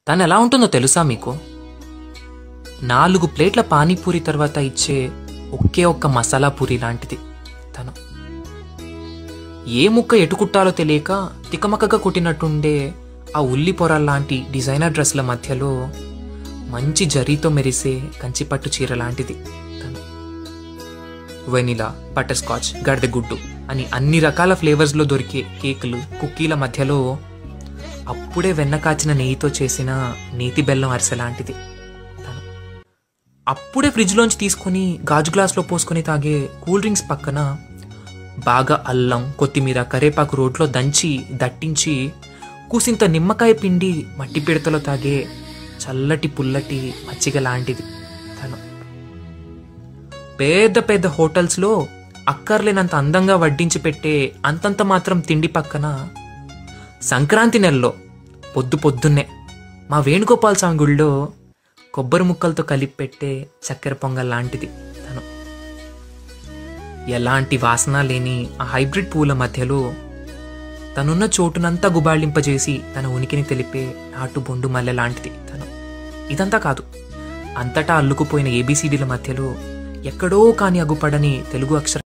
తను ఎలా ఉంటుందో తెలుసా మీకు నాలుగు ప్లేట్ల పానీపూరి తర్వాత ఇచ్చే ఒకే ఒక్క మసాలా పూరి లాంటిది తను ఏ ముక్క ఎటు కుట్టాలో తెలియక తికమకగా కుట్టినట్టుండే ఆ ఉల్లి పొర లాంటి డిజైనర్ డ్రెస్ల మధ్యలో మంచి జరీతో మెరిసే కంచిపట్టు చీర లాంటిది తను వెనిలా బటర్ స్కాచ్ గడ్డగుడ్డు అని అన్ని రకాల ఫ్లేవర్స్లో దొరికే కేకులు కుక్కీల మధ్యలో అప్పుడే వెన్న కాచిన నెయ్యితో చేసిన నేతి బెల్లం అరిసె లాంటిది తను అప్పుడే ఫ్రిడ్జ్లోంచి తీసుకొని గాజు గ్లాస్లో పోసుకొని తాగే కూల్ డ్రింక్స్ పక్కన బాగా అల్లం కొత్తిమీర కరేపాకు రోట్లో దంచి దట్టించి కూసింత నిమ్మకాయ పిండి మట్టి పిడతలో తాగే చల్లటి పుల్లటి మజ్జిగ లాంటిది తను పెద్ద పెద్ద హోటల్స్లో అక్కర్లేనంత అందంగా వడ్డించి పెట్టే అంతంత మాత్రం తిండి పక్కన సంక్రాంతి నెలలో పొద్దు పొద్దున్నే మా వేణుగోపాల్ స్వామి గుళ్ళో కొబ్బరి ముక్కలతో కలిపి పెట్టే చక్కెర పొంగల్ లాంటిది తను ఎలాంటి వాసన లేని ఆ హైబ్రిడ్ పూల మధ్యలో తనున్న చోటునంతా గుబాళింపజేసి తన ఉనికిని తెలిపే నాటు బొండు మల్లె లాంటిది తను ఇదంతా కాదు అంతటా అల్లుకుపోయిన ఏబిసిడీల మధ్యలో ఎక్కడో కాని అగుపడని తెలుగు అక్షర